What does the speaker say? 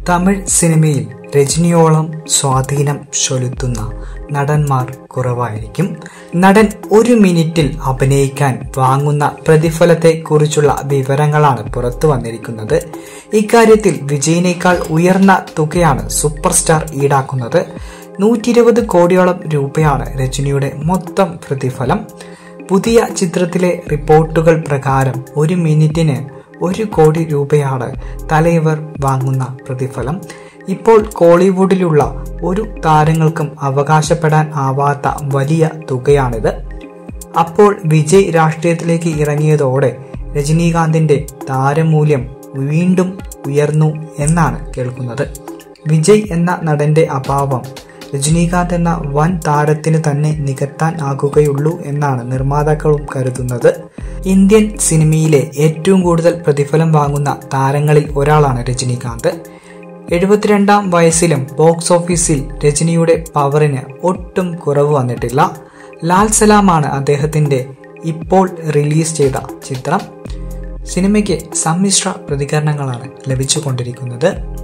തമിഴ് സിനിമയിൽ രജനിയോളം സ്വാധീനം ചെലുത്തുന്ന നടന്മാർ കുറവായിരിക്കും നടൻ ഒരു മിനിറ്റിൽ അഭിനയിക്കാൻ വാങ്ങുന്ന പ്രതിഫലത്തെക്കുറിച്ചുള്ള വിവരങ്ങളാണ് പുറത്തു വന്നിരിക്കുന്നത് ഇക്കാര്യത്തിൽ വിജയിനേക്കാൾ ഉയർന്ന തുകയാണ് സൂപ്പർ സ്റ്റാർ ഈടാക്കുന്നത് നൂറ്റി ഇരുപത് കോടിയോളം രൂപയാണ് രജനിയുടെ മൊത്തം പ്രതിഫലം പുതിയ ചിത്രത്തിലെ റിപ്പോർട്ടുകൾ പ്രകാരം ഒരു മിനിറ്റിന് ഒരു കോടി രൂപയാണ് തലൈവർ വാങ്ങുന്ന പ്രതിഫലം ഇപ്പോൾ കോളിവുഡിലുള്ള ഒരു താരങ്ങൾക്കും അവകാശപ്പെടാൻ ആവാത്ത വലിയ തുകയാണിത് അപ്പോൾ വിജയ് രാഷ്ട്രീയത്തിലേക്ക് ഇറങ്ങിയതോടെ രജനീകാന്തിന്റെ താരമൂല്യം വീണ്ടും ഉയർന്നു എന്നാണ് കേൾക്കുന്നത് വിജയ് എന്ന നടന്റെ അഭാവം രജനീകാന്ത് എന്ന വൻ താരത്തിന് തന്നെ നികത്താൻ ആകുകയുള്ളൂ എന്നാണ് നിർമ്മാതാക്കളും കരുതുന്നത് ഇന്ത്യൻ സിനിമയിലെ ഏറ്റവും കൂടുതൽ പ്രതിഫലം വാങ്ങുന്ന താരങ്ങളിൽ ഒരാളാണ് രജനീകാന്ത് എഴുപത്തിരണ്ടാം വയസ്സിലും ബോക്സ് ഓഫീസിൽ രജനിയുടെ പവറിന് ഒട്ടും കുറവ് വന്നിട്ടില്ല ലാൽ സലാമാണ് അദ്ദേഹത്തിന്റെ ഇപ്പോൾ റിലീസ് ചെയ്ത ചിത്രം സിനിമയ്ക്ക് സമ്മിശ്ര പ്രതികരണങ്ങളാണ് ലഭിച്ചുകൊണ്ടിരിക്കുന്നത്